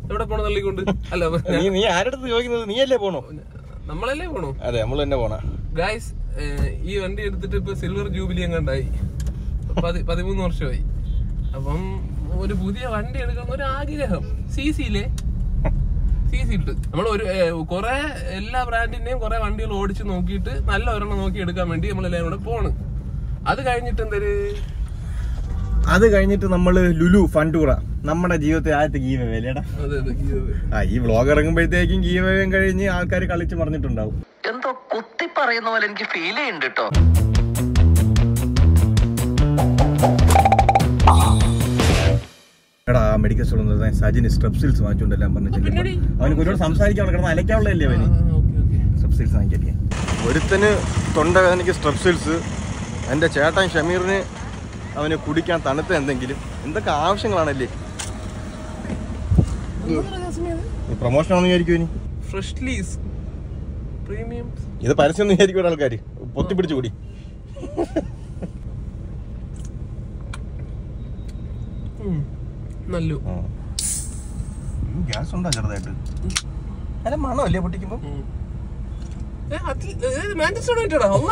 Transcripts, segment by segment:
എവിടെ പോണ തള്ളിക്കൊണ്ട് അല്ല നീ നീ ആരടുത്ത് ചോദിക്കുന്നത് നീയല്ലേ പോണോ നമ്മളല്ലേ പോണു അതെ നമ്മൾ തന്നെ പോണ ഗായ്സ് ഈ വണ്ടി എടുത്തിട്ട് ഇപ്പൊ സിൽവർ ജൂബിലി എങ്ങാണ്ടായി പതി പതിമൂന്ന് വർഷമായി അപ്പം ഒരു പുതിയ വണ്ടി എടുക്കണം ഒരു ആഗ്രഹം സി സിയിലെ സി സി ഇട്ട് നമ്മൾ ഒരു കുറെ എല്ലാ ബ്രാൻഡിന്റെയും കുറെ വണ്ടികൾ ഓടിച്ച് നോക്കിയിട്ട് നല്ല ഒരെണ്ണം നോക്കി എടുക്കാൻ വേണ്ടി നമ്മൾ എല്ലാവരും കൂടെ പോണ് അത് കഴിഞ്ഞിട്ട് എന്തൊരു അത് കഴിഞ്ഞിട്ട് നമ്മള് ലുലു ഫണ്ടൂറ നമ്മുടെ ജീവിതത്തിൽ ആദ്യത്തെ ഗീവ വേലയുടെ അതെ അതെ ഇത്. ആ ഈ വ്ളോഗ് ഇറങ്ങുമ്പോഴത്തേക്കും ഗീവയും കഴിഞ്ഞ് ആൾക്കാർ കളിച്ച് പറഞ്ഞിട്ടുണ്ടാവും എന്തോ കുത്തി പറയുന്ന പോലെ എനിക്ക് ഫീൽ ചെയ്യുന്നുണ്ട് കേട്ടോ എടാ മെഡിക്കൽ സ്റ്റോറിൽ സജിന് സ്ട്രെപ്സിൽസ് വാങ്ങിച്ചുകൊണ്ടെല്ലാം പറഞ്ഞിട്ടുണ്ട് അവന് ഒരുപാട് സംസാരിക്കാൻ കിടന്ന് അലക്കാനുള്ളതല്ലേ അവന് ആ, ഓക്കേ, ഓക്കേ. സ്ട്രെപ്സിൽസ് വാങ്ങിക്കാൻ ഒരുത്തന് തൊണ്ടവേദനയ്ക്ക് സ്ട്രെപ്സിൽസ് എൻ്റെ ചേട്ടൻ ഷമീറിന് അവന് കുടിക്കാൻ തണുത്ത എന്തെങ്കിലും എന്തൊക്കെ ആവശ്യങ്ങളാണല്ലേ എന്താണ് ജാസ്മിൻ ഇത്? പ്രൊമോഷൻ ആണെന്ന് വിചാരിക്കും ഇനി ഫ്രഷ്ലീസ് പ്രീമിയം ഇത് പരസ്യം വിചാരിക്കും ആൾക്കാർ പൊത്തിപ്പിടിച്ച് കൂടി നല്ലു ഗ്യാസ് ഉണ്ടോ ചെറുതായിട്ട് അല്ല മണമല്ലേ പൊട്ടിക്കുമ്പോ മാഞ്ചസ്റ്റർ യുണൈറ്റഡാ അല്ല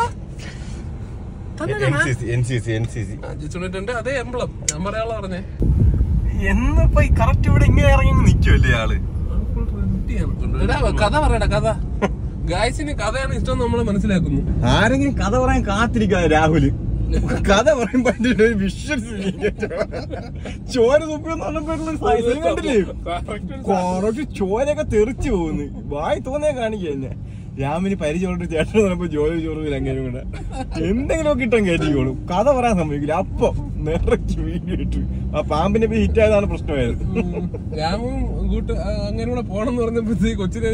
N C C N C C Manchester യുണൈറ്റഡിന്റെ അതേ എംബ്ലം ഞാൻ പറയാനുള്ള പറഞ്ഞേ എന്നിപ്പോ ഈ കറക്റ്റ് ഇവിടെ ഇങ്ങനെ ഇറങ്ങി നിൽക്കുമല്ലേ ആള് എടാ, കഥ പറയടാ കഥ ഗായ്സിന് കഥയാണ് ഇഷ്ടം നമ്മൾ മനസ്സിലാക്കുന്നു ആരെങ്കിലും കഥ പറയാൻ കാത്തിരിക്കാതെ രാഹുല് കഥ പറയുമ്പോ അതിന്റെ ഒരു വിഷ്വൽസ് ചോര തുപ്പിയെന്ന് പറഞ്ഞപ്പോഴുള്ള കണ്ടില്ലേ കുറച്ച് ചോരയൊക്കെ തെറിച്ചു പോകുന്നു വായി തോന്നിയാ കാണിക്കുക എന്നെ രാമിന് പരിചയമുള്ള ചേട്ടൻ പറഞ്ഞപ്പോ ജോലി ചോറില്ല അങ്ങനെ കൂടെ എന്തെങ്കിലും കിട്ടാൻ കയറ്റിക്കോളും കഥ പറയാൻ സമ്മതിക്കില്ല അപ്പൊ നിറച്ച് വീഡിയോ ഇട്ടു ആ പാമ്പിനെ പോയി ഹിറ്റ് ആയതാണ് പ്രശ്നമായത് രാമും കൂട്ട് ആ, അങ്ങനെ കൂടെ പോണെന്ന് പറഞ്ഞപ്പോഴത്തേക്ക് കൊച്ചിനെ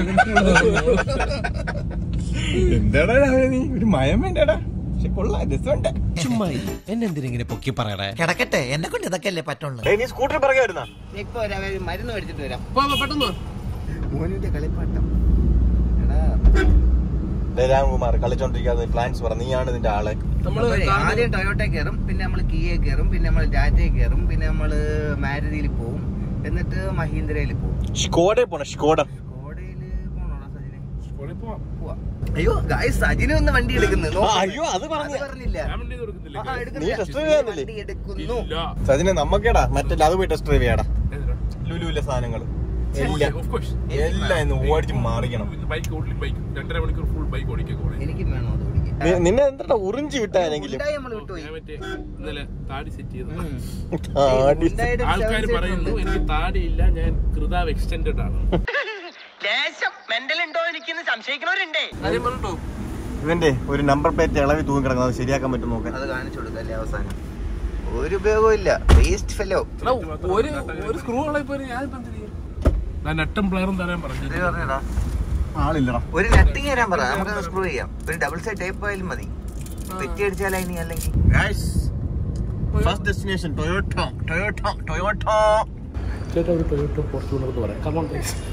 എന്താടാ രാവിലെ നീ ഒരു മയം വേണ്ടടാ പക്ഷെ കൊള്ളാം രസമുണ്ട് എന്നെന്തിനെ പൊക്കി പറയണേ കിടക്കട്ടെ എന്നെ കൊണ്ട് ഇതൊക്കെ അല്ലേ പറ്റുള്ളൂ നീ സ്കൂട്ടർ പിറകെ വരുന്ന ഇപ്പൊ വരാം, ഒരു മരുന്ന് മേടിച്ചിട്ട് വരാം പെട്ടെന്ന് വാ. മോനിന്റെ കളിപ്പാട്ടം എടാ രാംകുമാർ കളിച്ചോണ്ടിരിക്കാതെ പ്ലാൻസ് പറ നീയാണ് ഇതിന്റെ ആള് നമ്മള് അപ്പോഴേ കാണുന്ന- ആദ്യം ടൊയോട്ട കയറും പിന്നെ നമ്മൾ കിയെ കയറും പിന്നെ നമ്മൾ ടാറ്റയെ കയറും പിന്നെ നമ്മൾ മാരുതിയിൽ പോവും എന്നിട്ട് മഹീന്ദ്രയിൽ പോവും സ്കോഡെ പോണ സ്കോഡ കോടയില് പോണോടാ സജിനെ പോവാം. അയ്യോ ഗായ്സ് സജിന് ഒന്ന് വണ്ടി എടുക്കുന്നു നോക്ക്. അയ്യോ, അത് പറഞ്ഞ- അത് പറഞ്ഞില്ല ഞാൻ വണ്ടി കൊടുക്കുന്നില്ല ആ, എടുക്കുന്നില്ല. നീ ടെസ്റ്റ് ഡ്രൈവ് ചെയ്യാനില്ലേ? വണ്ടി എടുക്കുന്നു സജിനെ നമ്മക്കേടാ മറ്റല്ല അത് പോയി ടെസ്റ്റ് ഡ്രൈവ് ചെയ്യടാ ലുലുവിലെ സാധനങ്ങൾ എല്ലാം എല്ലാം ഇന്ന് ഓടിച്ച് മാറിക്കണം ബൈക്ക് ഓടി ബൈക്ക് രണ്ടര മണിക്കൂർ ഫുൾ ബൈക്ക് ഓടിക്കാൻ പോണേ എനിക്കും വേണം അത് ഓടിക്കാൻ നി- നിന്നെ എന്താ ഉറിഞ്ചി വിട്ടാരെങ്കിലും ഉണ്ടായി നമ്മൾ വിട്ടുപോയി ഞാൻ മറ്റേ ഇന്നലെ താടി സെറ്റ് ചെയ്തു ഉം. ആടി. ഉണ്ടായിട്ട് ആൾക്കാർ service പറയുന്നു ചെയ്യുന്നുണ്ട്. എനിക്ക് താടിയില്ല ഞാൻ കൃതാവ് എക്സ്റ്റെൻഡഡ് ആണ് ലേശം മെന്റൽ ഉണ്ടോ എനിക്കിന്ന് സംശയിക്കണവരുണ്ടേ കാര്യം പറഞ്ഞോ ഇവന്റെ ഒരു നമ്പർ പ്ലേറ്റ് ഇളവി തൂങ്ങി കിടക്കുന്നത് ശരിയാക്കാൻ പറ്റും നോക്കാൻ അത് കാണിച്ചു കൊടുക്കല്ലേ അവസാനം ഒരു ഉപയോഗവും ഇല്ല വേസ്റ്റ് ഫെലോ ഒരു ഒരു സ്ക്രൂ ഉള്ളപ്പോ ഞാൻ ഇപ്പൊ എന്ത് ചെയ്യും ഞാൻ നെട്ടും പ്ലെയറും തരാൻ പറഞ്ഞു പറഞ്ഞടാ ആളില്ലടാ ഒരു നട്ടിങ് തരാൻ പറ നമുക്ക് സ്ക്രൂ ചെയ്യാം ഒരു ഡബിൾ സൈഡ് ടേപ്പ് ആയാലും മതി പെറ്റി അടിച്ചാൽ ഇനി അല്ലെങ്കിൽ first destination Toyota Toyota Toyota ചേട്ടാ ഒരു ടൊയോട്ട ഫോർച്യൂണർ എന്ന് പറയാം കമോൺ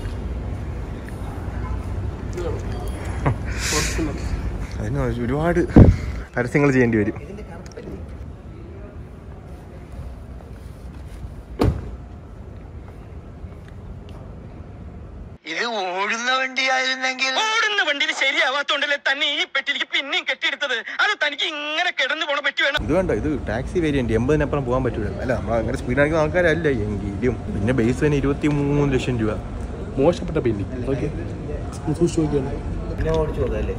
അതിന് ഒരുപാട് പരസ്യങ്ങൾ ചെയ്യേണ്ടി വരും ഇതിന്റെ കറുപ്പല്ലേ ഇത് ഓടുന്ന വണ്ടിയായിരുന്നെങ്കിൽ ഓടുന്ന വണ്ടിയിൽ ശരിയാവാത്തോണ്ടല്ലേ തന്നെ ഈ പെട്ടിലേക്ക് പിന്നെയും കെട്ടിയെടുത്തത് അത് തനിക്ക് ഇങ്ങനെ കിടന്നു പോണ പെട്ടി വേണം ഇത് വേണ്ട ഇത് ടാക്സി വേരിയന്റ് എൺപതിനപ്പുറം പോകാൻ പറ്റൂല അല്ല നമ്മൾ അങ്ങനെ സ്പീഡ് കാണിക്കുന്ന ആൾക്കാരല്ല എങ്കിലും പിന്നെ ബേസ് തന്നെ ഇരുപത്തി മൂന്ന് ലക്ഷം രൂപ മോശപ്പെട്ട പെയിന്റിങ് ഓക്കെ സൂക്ഷിച്ചു നോക്കിയാണ് പിന്നെ ഓടിച്ചു പോകല്ലേ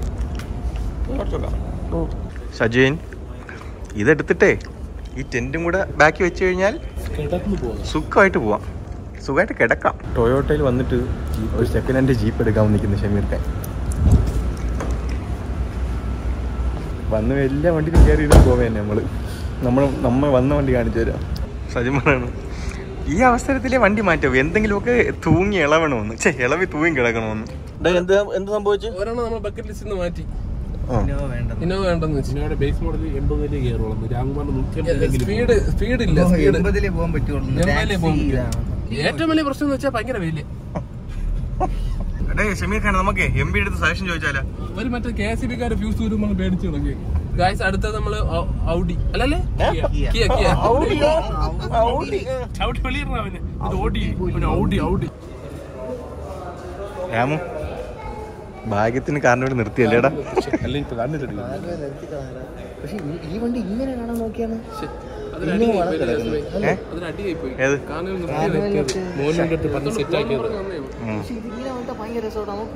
സജയൻ ഇതെടുത്തിട്ടേ ഈ ടെന്റും കൂടെ ബാക്കി വെച്ച് കഴിഞ്ഞാൽ കിടന്നു പോകാം സുഖമായിട്ട് പോവാം സുഖമായിട്ട് കിടക്കാം ടൊയോട്ടയിൽ വന്നിട്ട് ഒരു സെക്കൻഡ് ഹാൻഡ് ജീപ്പ് എടുക്കാൻ നിൽക്കുന്നു ഷമീർക്കാൻ വന്ന് എല്ലാ വണ്ടിയിലും കയറി ഇരുന്ന് പോവേ നമ്മള് നമ്മൾ നമ്മ വന്ന വണ്ടി കാണിച്ചു തരാം സജിൻ പറയണം ഈ അവസരത്തിലെ വണ്ടി മാറ്റാവൂ എന്തെങ്കിലുമൊക്കെ തൂങ്ങി ഇളവണമെന്ന് ചേ ഇളവി തൂങ്ങി കിടക്കണമെന്ന് എന്ത് എന്ത് സംഭവിച്ചു ഒരെണ്ണം നമ്മൾ ബക്കറ്റ് ലിസ്റ്റിൽ നിന്ന് മാറ്റി ആ. വേണ്ട ഇന്നോവ വേണ്ടെന്ന് വെച്ചു ഇതിനോട് ബേസ് മോഡൽ എൺപതിലേ കയറുള്ളൂ രാംകുമാറിന് നൂറ്റി സ്പീഡ് സ്പീഡ് ഇല്ല സ്പീഡ് എൺപതിലേ പോകാൻ പറ്റുള്ളൂ എൺപതിലേ പോകാൻ ടാക്സി പറ്റൂ. ഏറ്റവും വലിയ പ്രശ്നം എന്ന് വെച്ചാൽ ഭയങ്കര വലിയ എടേ ഷമീർ ഖാൻ നമുക്ക് എം പി എടുത്ത് സജഷൻ ചോദിച്ചാലോ ഒരു മറ്റേ കെ എസ് ബിക്കാരെ ഫ്യൂസ് വരുമ്പോൾ പേടിച്ചു തുടങ്ങി ഗായ്സ് അടുത്തത് നമ്മള് ഔ- ഔഡി അല്ലല്ലേ Kia. കിയ കിയ ചവിട്ടി വെളിയിടണം അവന് ഇത് ഓടി പിന്നെ ഔടി ഔടി രാമു ഭാഗ്യത്തിന് കാരണം നിർത്തിയല്ലേടാ അല്ല ഇപ്പൊ കണ്ടിട്ടില്ല പക്ഷെ ഈ- ഈ വണ്ടി ഇങ്ങനെ കാണാൻ നോക്കിയാണ് അതിനടിയായി പോയി രസമേ. ഏ? അതിനടിയായി പോയി ഏത്? കാരണം നിർത്തിയത് മോനിന്റെ അടുത്ത് പറഞ്ഞ് സെറ്റ് ആക്കിയത് പക്ഷെ ഇത് ഇങ്ങനെ വന്നിട്ട് ഭയങ്കര രസമാണ് നമുക്ക്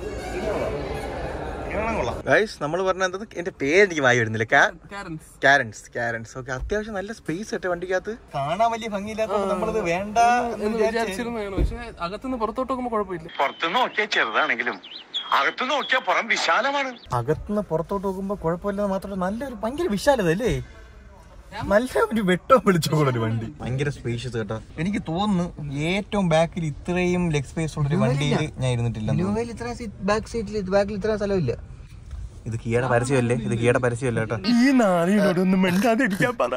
ഗൈസ് നമ്മൾ പറഞ്ഞ എന്താ എന്റെ പേര് എനിക്ക് വായി വരുന്നില്ല കാരൻസ് കാരൻസ് കാരൻസ് ഓക്കെ അത്യാവശ്യം നല്ല സ്പേസ് ഇട്ട് വണ്ടിക്കകത്ത് കാണാൻ വലിയ ഭംഗിയില്ലാത്ത നമ്മളത് വേണ്ട എന്ന് വിചാരിച്ചിരുന്നതാണ് പക്ഷെ അകത്തുനിന്ന് പുറത്തോട്ട് നോക്കുമ്പോ കുഴപ്പമില്ല പുറത്തു നോക്കിയാൽ ചെറുതാണെങ്കിലും അകത്തു നോക്കിയാൽ പുറം വിശാലമാണ് അകത്തുനിന്ന് പുറത്തോട്ട് നോക്കുമ്പോ കുഴപ്പമില്ലെന്ന് മാത്രമല്ല നല്ലൊരു ഭയങ്കര വിശാലത അല്ലേ നല്ല ഒരു വെട്ടോ വിളിച്ചോളൂ ഒരു വണ്ടി ഭയങ്കര സ്പേഷ്യസ് കേട്ടോ എനിക്ക് തോന്നുന്നു ഏറ്റവും ബാക്കിൽ ഇത്രയും ലെഗ് സ്പേസ് ഉള്ള ഒരു വണ്ടിയിൽ ഞാൻ ഇരുന്നിട്ടില്ല ന്യൂവയിൽ ഇത്ര സീറ്റ് ബാക്ക് സീറ്റിൽ ബാക്കിൽ ഇത്ര സ്ഥലമില്ല ഇത് കിയുടെ പരസ്യമല്ലേ ഇത് കിയുടെ പരസ്യമല്ല കേട്ടോ ഈ നാളിനോടൊന്നും മിണ്ടാതെ ഇരിക്കാൻ പറ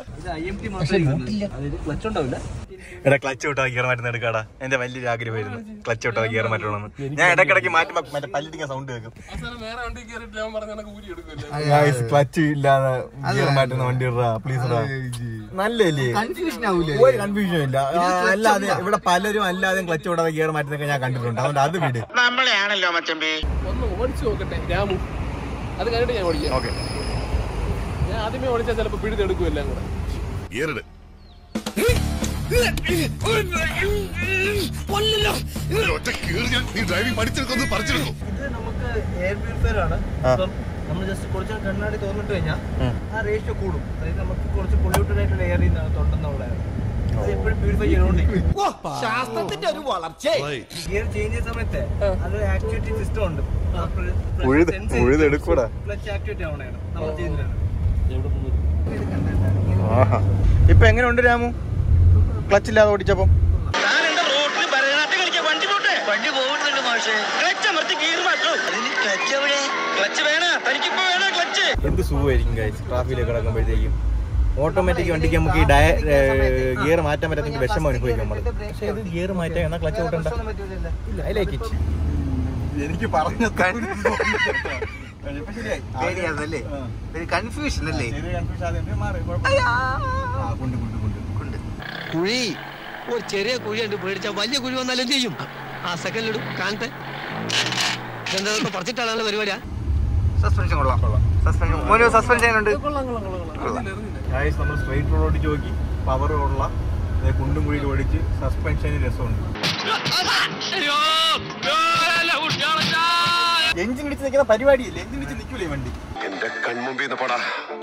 എടാ ക്ലച്ച് ഔട്ടാ ഗിയർ മാറ്റുന്ന എടുക്കാടാ എന്റെ വലിയൊരു ആഗ്രഹമായിരുന്നു ക്ലച്ച് ഔട്ടാ ഗിയർ മാറ്റണമെന്ന് ഞാൻ ഇടക്കിടക്ക് മാറ്റുമ്പോ മറ്റേ പല്ലിടിക്കാൻ സൗണ്ട് കേൾക്കും അവസാനം വേറെ വണ്ടി കയറിയിട്ട് ഞാൻ പറഞ്ഞ കണക്ക് ഊരി എടുക്കുമല്ലേ ക്ലച്ച് ഇല്ലാതെ ഗിയർ മാറ്റുന്ന വണ്ടി ഇടാ പ്ലീസ് നല്ലല്ലേ കൺഫ്യൂഷൻ ആവൂലേ ഒരു കൺഫ്യൂഷൻ ഇല്ല ആ, അല്ലാതെ ഇവിടെ പലരും അല്ലാതെ ക്ലച്ച് വിടാതെ ഗിയർ മാറ്റുന്നൊക്കെ ഞാൻ കണ്ടിട്ടുണ്ട് അതുകൊണ്ട് അത് വിട് നമ്മളെയാണല്ലോ മച്ചമ്പി ഒന്ന് ഓടിച്ചു നോക്കട്ടെ രാമു അത് കഴിഞ്ഞിട്ട് ഞാൻ ഓടിക്കാം ഓക്കെ ഞാൻ ആദ്യമേ ഓടിച്ചാൽ ചിലപ്പോ പിടിതെടുക്കും എല്ലാം കൂടെ ഇത് നമുക്ക് എയർ പ്യൂരിഫയർ ആണ് അപ്പം നമ്മൾ ജസ്റ്റ് കുറച്ച് കണ്ണാടി തുറന്നിട്ട് കഴിഞ്ഞാൽ ആ റേഷ്യോ കൂടും അതായത് നമുക്ക് കുറച്ച് പൊള്യൂട്ടഡ് ആയിട്ടുള്ള എയർ ഉണ്ടെന്നുള്ളതാണ് അത് എപ്പോഴും പ്യൂരിഫൈ ചെയ്തുകൊണ്ടിരിക്കും ശാസ്ത്രത്തിന്റെ ഒരു വളർച്ച ഗിയർ ചേഞ്ച് ചെയ്യുന്ന സമയത്ത് അത് ആക്ടിവിറ്റി സിസ്റ്റം ഉണ്ട് ഉഴുത് ഉഴുതെടുക്കൂടാ ക്ലച്ച് ആക്ടിവേറ്റ് ആവണതാണ് നമ്മൾ ചെയ്യുന്നതാണ് ആഹാ ഇപ്പൊ എങ്ങനെയുണ്ട് രാമു ക്ലച്ച് ഇല്ലാതെ ഓടിച്ചപ്പം താൻ എന്താ റോഡിൽ ഭരതനാട്യം കളിക്കാൻ വണ്ടി പോട്ടെ വണ്ടി പോകുന്നുണ്ട് മാഷേ ക്ലച്ച് അമർത്തി ഗിയർ മാറ്റൂ അതിന് ക്ലച്ച് എവിടെ ക്ലച്ച് വേണ തനിക്കിപ്പോ വേണ ക്ലച്ച് എന്ത് സുഖമായിരിക്കും ഗൈസ് ട്രാഫിക്കിൽ കിടക്കുമ്പോഴത്തേക്കും ഓട്ടോമാറ്റിക് വണ്ടിക്ക് നമുക്ക് ഈ ഗിയർ മാറ്റാൻ പറ്റാത്ത വിഷമം അനുഭവിക്കും നമ്മൾ പക്ഷേ ഇത് ഗിയർ മാറ്റാൻ എന്നാൽ ക്ലച്ച് ഓട്ടണ്ട പറ്റൂലല്ലോ ഇല്ല ഐ ലൈക്ക് ഇറ്റ് എനിക്ക് പറഞ്ഞ പേടിയാണല്ലേ ഒരു കൺഫ്യൂഷൻ അല്ലേ കുഴി ഒരു ചെറിയ കുഴി ഉണ്ട് പേടിച്ചാൽ വലിയ കുഴി വന്നാലും എന്ത് ചെയ്യും ആ സെക്കൻഡിലിടും കാണത്തെ എന്താ പറിച്ചിട്ടാണല്ലോ പരിപാടിയാ സസ്പെൻഷൻ കൊള്ളാം സസ്പെൻഷൻ മോനോ സസ്പെൻഷൻ ഉണ്ട് കൊള്ളാം കൊള്ളാം കൊള്ളാം കൊള്ളാം അറിഞ്ഞില്ല ഗായ്സ് നമ്മൾ സ്ട്രൈറ്റ് റോഡ് ഓടിച്ച് നോക്കി പവർ ഉള്ള ദേ കുണ്ടും കുഴിയിൽ ഓടിച്ച് സസ്പെൻഷന് രസമുണ്ട് എഞ്ചിൻ ഇടിച്ച് നിൽക്കുന്ന പരിപാടിയില്ല എഞ്ചിൻ ഇടിച്ച് നിൽക്കൂലേ വണ്ടി എന്റെ കൺമുമ്പിൽ നിന്ന് പടാ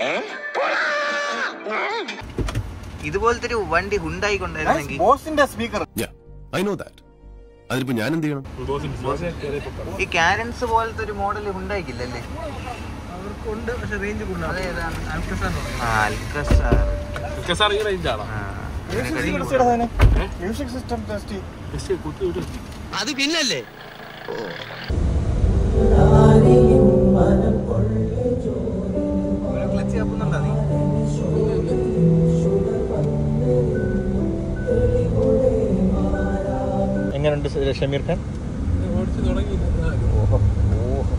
ഇതുപോലത്തെ ഒരു വണ്ടി ഉണ്ടായി കൊണ്ടായിരുന്നെങ്കിൽ ബോസിന്റെ സ്പീക്കർ ഐ നോ ദാറ്റ് അതിനിപ്പോ ഞാൻ എന്ത് ചെയ്യണം ഈ കാരൻസ് പോലത്തെ ഒരു മോഡൽ ഉണ്ടായിക്കില്ലല്ലേ അവർക്കുണ്ട് പക്ഷെ റേഞ്ച് കൂടുതലാണ് സാർ ഈ റേഞ്ച് ആണോ മ്യൂസിക് സിസ്റ്റം ടെസ്റ്റ് അത് പിന്നല്ലേ ക്ലച്ച് കപ്പുന്നുണ്ടോ നീ എങ്ങനെയുണ്ട് ഷമീർ ഖാൻ ഓടിച്ചു തുടങ്ങി ഓഹോ ഓഹോ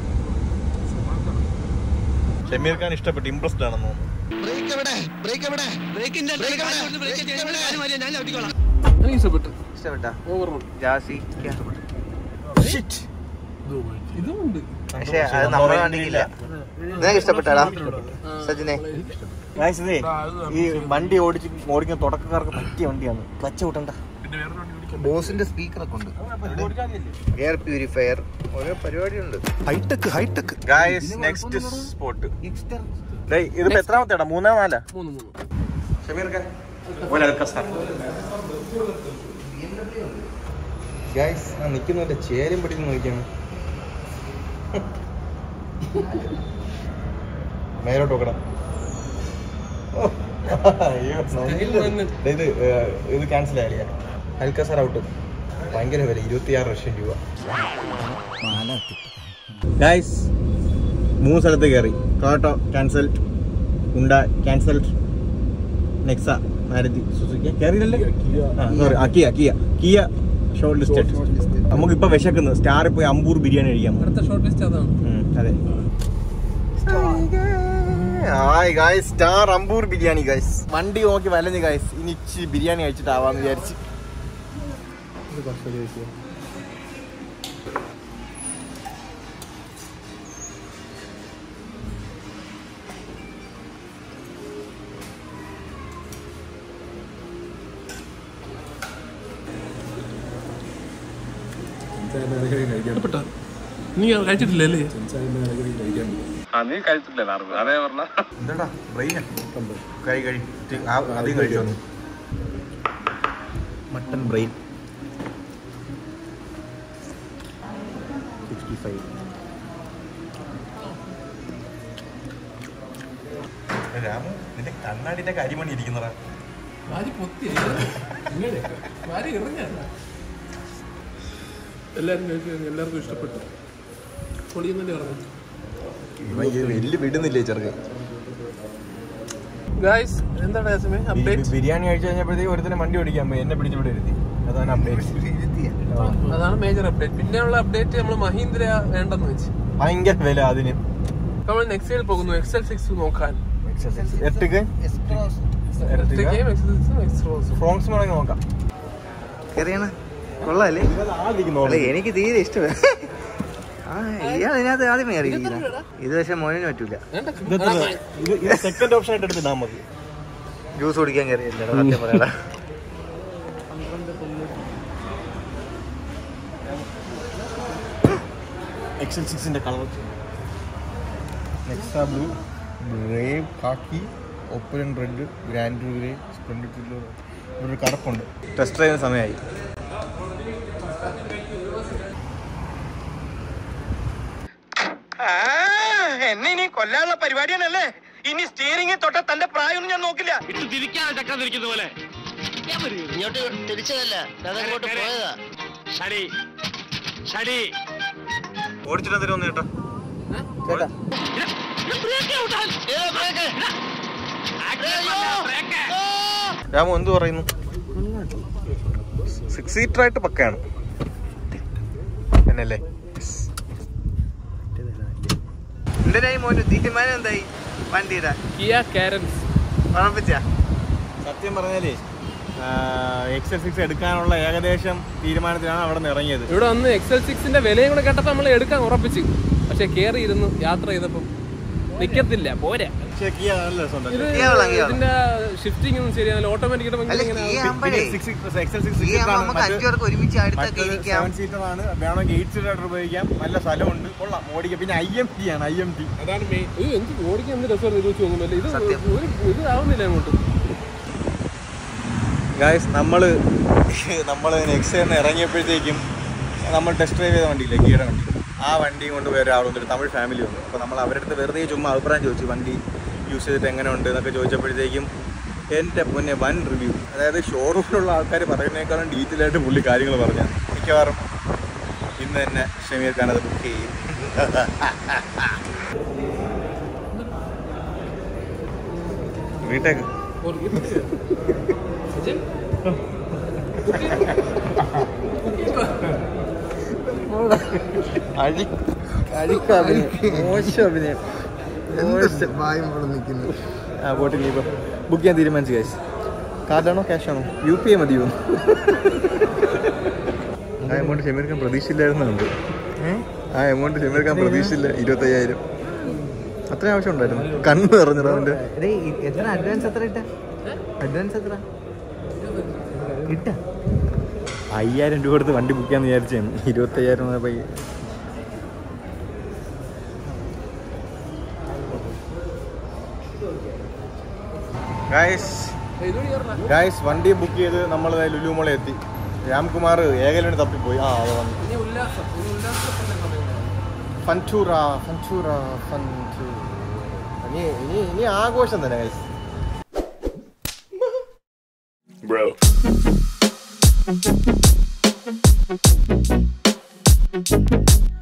ഷമീർ ഖാൻ ഇഷ്ടപ്പെട്ടു ഇംപ്രസ്ഡ് ആണെന്ന് തോന്നുന്നു ബ്രേക്ക് എവിടെ ബ്രേക്ക് എവിടെ ബ്രേക്കിന്റെ ബ്രേക്ക് ഞാൻ ചവിട്ടിക്കോളാം എനിക്ക് ഇഷ്ടപ്പെട്ടു ഇഷ്ടപ്പെട്ടാ ഓവർ ജാസി ഇതുമുണ്ട് പക്ഷെ അത് നമ്മളെ കണ്ടിട്ടില്ല നിനക്ക് ഇഷ്ടപ്പെട്ടാടാ സജിനെ ഗായ്സ് ഇതേ ഈ വണ്ടി ഓടിച്ച് ഓടിക്കുന്ന തുടക്കക്കാർക്ക് പറ്റിയ വണ്ടിയാണ് ക്ലച്ച് കൂട്ടണ്ട ബോസിന്റെ സ്പീക്കർ ഒക്കെ ഉണ്ട് എയർ പ്യൂരിഫയർ ഓരോ പരിപാടി ഉണ്ട് hitech hitech guys next spot ഇതിപ്പോ എത്രാമത്തേടാ മൂന്നാ നാലാ മൂന്ന് മൂന്ന് ഷമീർ ഖാൻ ഓല അൽക്കസാർ ഗായ്സ് ആ നിൽക്കുന്നവന്റെ ചേരും പിടിച്ച് നോക്കിയാണ് മേലോട്ട് നോക്കണം ഓ, അയ്യോ, നോക്കില്ല. ദേ ഇത് ഏ, ഇത് ക്യാൻസൽ ആയില്ല അൽക്കസാർ ഔട്ട് ഭയങ്കര വില ഇരുപത്തിയാറ് ലക്ഷം രൂപ ഗായ്സ് മൂന്ന് സ്ഥലത്ത് കയറി ടൊയോട്ടോ ക്യാൻസൽഡ് ഉണ്ട ക്യാൻസൽഡ് നെക്സ മാരുതി സുസുക്കി കയറിയില്ലല്ലേ സോറി ആ Kia Kia Kia short listed നമുക്കിപ്പോ വിശക്കുന്നു സ്റ്റാറിൽ പോയി അമ്പൂർ ബിരിയാണി കഴിക്കാം അടുത്ത ഷോർട്ട് ലിസ്റ്റ് അതാണ് ഉം, അതെ hi guys Star Ambur biryani guys വണ്ടി നോക്കി വലഞ്ഞ് ഗായ്സ് ഇനി ഇച്ചി ബിരിയാണി കഴിച്ചിട്ടാവാന്ന് വിചാരിച്ച് ഇത് കുറച്ചുകൂടി വെക്കുക ഇഷ്ടപ്പെട്ടോ? നീ കഴിച്ചിട്ടില്ല അല്ലേ ആ നീ കഴിച്ചിട്ടില്ല അതേ പറഞ്ഞ എന്താടാ ബ്രെയിനാ കഴി കഴി അധികം കഴിച്ചോ mutton brain sixty five Ramu നിന്റെ കണ്ണാടിന്റെ കരിമണി ഇരിക്കുന്നതാ വാരി പൊത്തി ഇങ്ങനെ വാരി എറിഞ്ഞല്ല എല്ലാവരും കഴിച്ചു എല്ലാവർക്കും ഇഷ്ടപ്പെട്ടു പൊളിയെന്നല്ലേ പറഞ്ഞു വലിയ വിടുന്നില്ലേ ചെറുക്കൻ ഗായ്സ് എന്താണ് സമയം അപ്ഡേറ്റ് ബിരിയാണി കഴിച്ചു കഴിഞ്ഞപ്പോഴത്തേക്ക് ഒരുത്തനെ വണ്ടി ഓടിക്കാൻ പോയി എന്നെ പിടിച്ച് ഇവിടെ ഇരുത്തി അതാണ് അപ്ഡേറ്റ് അതാണ് മേജർ അപ്ഡേറ്റ് പിന്നെയുള്ള അപ്ഡേറ്റ് നമ്മൾ മഹീന്ദ്ര വേണ്ടെന്ന് വെച്ച് ഭയങ്കര വില അതിന് നമ്മൾ നെക്സയിൽ പോകുന്നു എക്സൽ സിക്സ് നോക്കാൻ എട്ടുക്ക് എർട്ടിഗയും എക്സൽ സിക്സും എക്സ്ട്രോസും ഫ്രോങ്സ് വേണമെങ്കിൽ നോക്കാം കയറിയാണ് കൊള്ളാല്ലേ അല്ല എനിക്ക് തീരെ ഇഷ്ടമല്ല ആ ഇയാൾ ഇതിനകത്ത് ആദ്യമേ അറിയിക്കുന്ന ഇത് പക്ഷെ മോനിന് പറ്റൂല സെക്കൻഡ് ഓപ്ഷൻ ആയിട്ട് എടുത്തിട്ടാ നമുക്ക് ജ്യൂസ് കുടിക്കാൻ കയറിയില്ല സത്യം പറയടാ എക്സൽ സിക്സിന്റെ colour Nexa blue brave khaki open red grand grey splendid ഇവിടെ ഒരു കറുപ്പുണ്ട് ടെസ്റ്റ് ഡ്രൈവിന് സമയമായി ആ, എന്നെ ഇനി കൊല്ലാനുള്ള പരിപാടിയാണല്ലേ ഇനി സ്റ്റിയറിംഗിൽ തൊട്ട തന്റെ പ്രായമൊന്നും ഞാൻ നോക്കില്ല ഇങ്ങോട്ട് തിരിച്ചതല്ല അതങ്ങോട്ട് പോയതാ ഓടിച്ചിട്ട് തരുമോ ചേട്ടാ രാമു എന്ത് പറയുന്നു സിക്സ് സീറ്റർ ആയിട്ട് പക്കയാണ് എന്നല്ലേ എന്തായി മോന് തീരുമാനം എന്തായി വണ്ടിയുടെ കിയ കാരൻസ് ഉറപ്പിച്ച സത്യം പറഞ്ഞാലേ എക്സൽ സിക്സ് എടുക്കാനുള്ള ഏകദേശം തീരുമാനത്തിലാണ് അവിടെ നിന്ന് ഇറങ്ങിയത് ഇവിടെ വന്ന് എക്സൽ സിക്സിന്റെ വിലയും കൂടെ കേട്ടപ്പോ നമ്മൾ എടുക്കാൻ ഉറപ്പിച്ചു പക്ഷെ കേറി ഇരുന്നു യാത്ര ചെയ്തപ്പം നിക്കത്തില്ല പോരാ പക്ഷേ കിയ നല്ല രസമുണ്ട് ഇത് കിയ കൊള്ളാം, കിയ കൊള്ളാം. ഇതിന്റെ ഷിഫ്റ്റിംഗ് ഒന്നും ശരിയാവില്ല ഓട്ടോമാറ്റിക് അല്ല ഈ ആകുമ്പോഴേ എക്സൽ സിക്സ് ഈ ആകുമ്പോ നമുക്ക് അഞ്ചു പേർക്ക് ഒരുമിച്ച് അടുത്തൊക്കെ ഇരിക്കാം സെവൻ സീറ്റർ ആണ് വേണമെങ്കിൽ എയ്റ്റ് സീറ്റർ ആയിട്ട് ഉപയോഗിക്കാം നല്ല സ്ഥലമുണ്ട് കൊള്ളാം ഓടിക്കാം പിന്നെ ഐ എം ടി ആണ് ഐ എം ടി അതാണ് മെയിൻ എന്ത് ഓടിക്കാൻ എന്ത് രസം നിരൂപിച്ച് നോക്കുമല്ലേ ഇത് സത്യം. ഒരു ഇത് ആവുന്നില്ല അങ്ങോട്ട് ഗായ്സ് നമ്മൾ നമ്മൾ നെക്സ്റ്റ് ഇറങ്ങിയപ്പോഴത്തേക്കും നമ്മൾ ടെസ്റ്റ് ഡ്രൈവ് ചെയ്ത വണ്ടിയില്ലേ ഗീയുടെ വണ്ടി ആ വണ്ടിയും കൊണ്ട് വേറെ ആളുണ്ട് ഒരു തമിഴ് ഫാമിലി ഉണ്ട് അപ്പോൾ നമ്മൾ അവരുടെ അടുത്ത് വെറുതെ ചുമ്മാ അഭിപ്രായം ചോദിച്ചു വണ്ടി യൂസ് ചെയ്തിട്ട് എങ്ങനെ ഉണ്ട് എന്നൊക്കെ ചോദിച്ചപ്പോഴത്തേക്കും എൻ്റെ പൊന്നെ വൻ റിവ്യൂ അതായത് ഷോറൂമിലുള്ള ആൾക്കാർ പറയുന്നതിനേക്കാളും ഡീറ്റെയിൽ ആയിട്ട് പുള്ളി കാര്യങ്ങൾ പറഞ്ഞു മിക്കവാറും ഇന്ന് തന്നെ ഷമീർ ഖാൻ അത് ബുക്ക് ചെയ്യും വീട്ടേക്ക് അഴി അഴിക്ക അഭിനയം മോശം അഭിനയം ആ പോട്ടെ നീ ഇപ്പം ബുക്ക് ചെയ്യാൻ തീരുമാനിച്ചു കാശ് കാർഡാണോ ക്യാഷ് ആണോ യു പി ഐ മതിയോ ആ എമൗണ്ട് ഷമീർ ഖാൻ പ്രതീക്ഷയില്ലായിരുന്നുണ്ട് ആ എമൗണ്ട് ഷമീർ ഖാൻ പ്രതീക്ഷയില്ല ഇരുപത്തയ്യായിരം അത്ര ആവശ്യം ഉണ്ടായിരുന്നു കണ്ണ് നിറഞ്ഞിടാ അവൻ്റെ എത്ര അഡ്വാൻസ് എത്ര ഇട്ട അഡ്വാൻസ് എത്ര ഇട്ട അയ്യായിരം രൂപ കൊടുത്ത് വണ്ടി ബുക്ക് ചെയ്യാന്ന് വിചാരിച്ചാണ് ഇരുപത്തയ്യായിരം പൈ ഗായ്സ് ഗായ്സ് വണ്ടി ബുക്ക് ചെയ്ത് നമ്മൾ ലുലുമോളെ എത്തി രാംകുമാർ ഏകലന് തപ്പിപ്പോയി ആ അത് വന്നു ഇനി ഉല്ലാസം ഇനി ഉല്ലാസത്തിന്റെ സമയം ഫൻചൂറ ഫൻചൂറ ഫൻചൂറ ഇനി ഇനി ഇനി ആഘോഷം തന്നെ ഗൈസ് Bro.